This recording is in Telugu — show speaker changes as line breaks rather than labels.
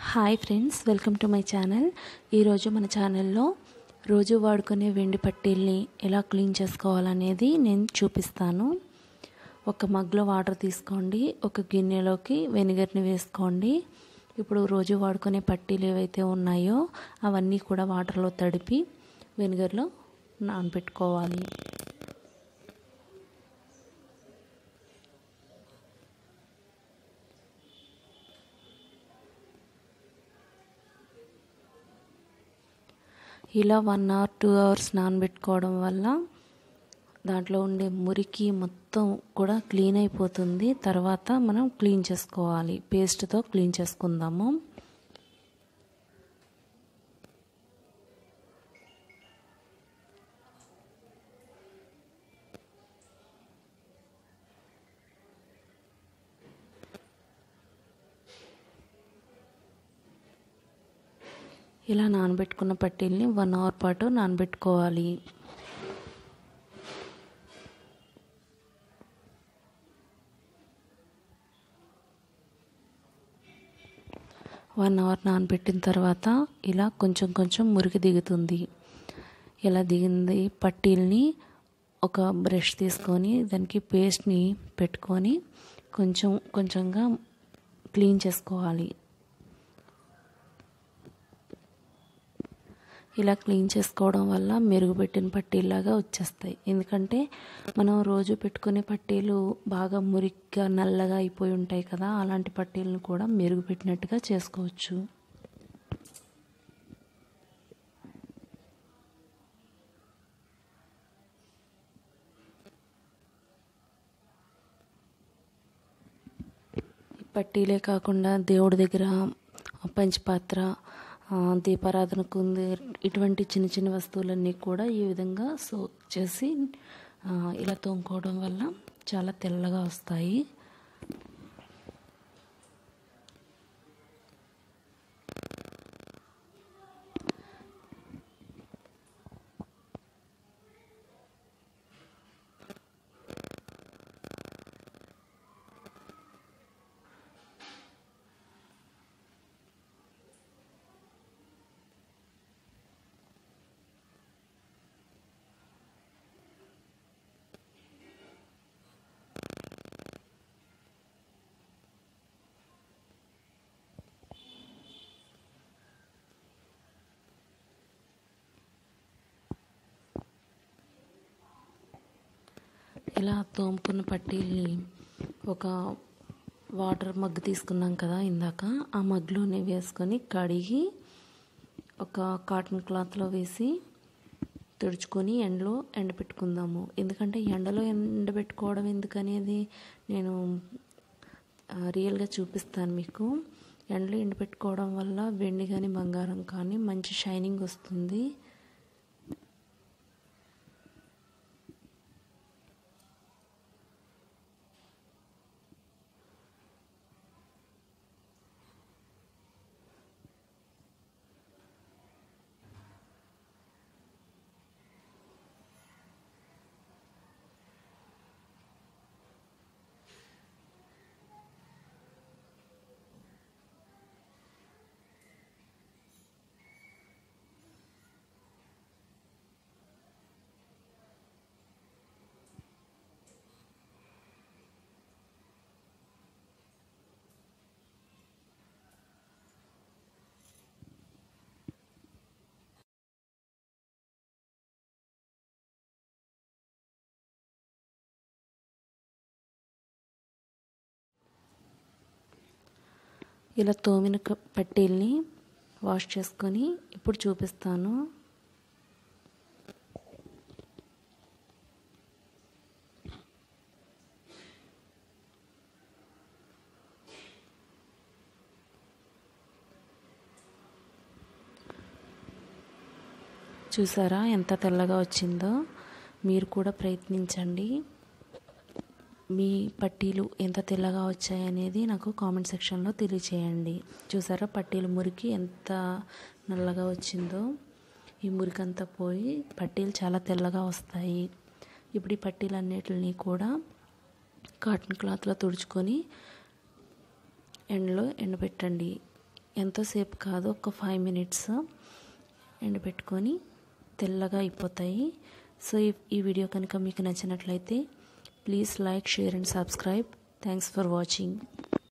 hi friends welcome to my channel ఈరోజు మన ఛానల్లో రోజు వాడుకునే వెండి పట్టీల్ని ఎలా క్లీన్ చేసుకోవాలనేది నేను చూపిస్తాను ఒక మగ్లో వాటర్ తీసుకోండి ఒక గిన్నెలోకి వెనిగర్ని వేసుకోండి ఇప్పుడు రోజు వాడుకునే పట్టీలు ఏవైతే ఉన్నాయో అవన్నీ కూడా వాటర్లో తడిపి వెనిగర్లో నానబెట్టుకోవాలి ఇలా వన్ అవర్ టూ అవర్స్ నానబెట్టుకోవడం వల్ల దాంట్లో ఉండే మురికి మొత్తం కూడా క్లీన్ అయిపోతుంది తర్వాత మనం క్లీన్ చేసుకోవాలి పేస్ట్తో క్లీన్ చేసుకుందాము ఇలా నానబెట్టుకున్న పట్టీల్ని వన్ అవర్ పాటు నానబెట్టుకోవాలి వన్ అవర్ నానబెట్టిన తర్వాత ఇలా కొంచెం కొంచెం మురికి దిగుతుంది ఇలా దిగింది పట్టీల్ని ఒక బ్రష్ తీసుకొని దానికి పేస్ట్ని పెట్టుకొని కొంచెం కొంచెంగా క్లీన్ చేసుకోవాలి ఇలా క్లీన్ చేసుకోవడం వల్ల మెరుగుపెట్టిన పట్టీలాగా వచ్చేస్తాయి ఎందుకంటే మనం రోజు పెట్టుకునే పట్టీలు బాగా మురిగ్గా నల్లగా అయిపోయి ఉంటాయి కదా అలాంటి పట్టీలను కూడా మెరుగుపెట్టినట్టుగా చేసుకోవచ్చు పట్టీలే కాకుండా దేవుడి దగ్గర పంచపాత్ర దీపారాధనకు ఇటువంటి చిన్న చిన్న వస్తువులన్నీ కూడా ఈ విధంగా సోక్ చేసి ఇలా తోముకోవడం వల్ల చాలా తెల్లగా వస్తాయి ఇలా తోముకున్న పట్టీల్ని ఒక వాటర్ మగ్ తీసుకున్నాం కదా ఇందాక ఆ మగ్లోనే వేసుకొని కడిగి ఒక కాటన్ క్లాత్లో వేసి తుడుచుకొని ఎండలో ఎండబెట్టుకుందాము ఎందుకంటే ఎండలో ఎండబెట్టుకోవడం ఎందుకనేది నేను రియల్గా చూపిస్తాను మీకు ఎండలో ఎండబెట్టుకోవడం వల్ల వెండి కానీ బంగారం కానీ మంచి షైనింగ్ వస్తుంది ఇలా తోమిన పట్టీల్ని వాష్ చేసుకొని ఇప్పుడు చూపిస్తాను చూసారా ఎంత తెల్లగా వచ్చిందో మీరు కూడా ప్రయత్నించండి మీ పట్టీలు ఎంత తెల్లగా వచ్చాయనేది నాకు కామెంట్ సెక్షన్లో తెలియచేయండి చూసారా పట్టీలు మురికి ఎంత నల్లగా వచ్చిందో ఈ మురికి అంతా పోయి పట్టీలు చాలా తెల్లగా వస్తాయి ఇప్పుడు ఈ పట్టీలన్నిటిని కూడా కాటన్ క్లాత్లో తుడుచుకొని ఎండలో ఎండబెట్టండి ఎంతోసేపు కాదు ఒక ఫైవ్ మినిట్స్ ఎండబెట్టుకొని తెల్లగా అయిపోతాయి సో ఈ వీడియో కనుక మీకు నచ్చినట్లయితే please like share and subscribe thanks for watching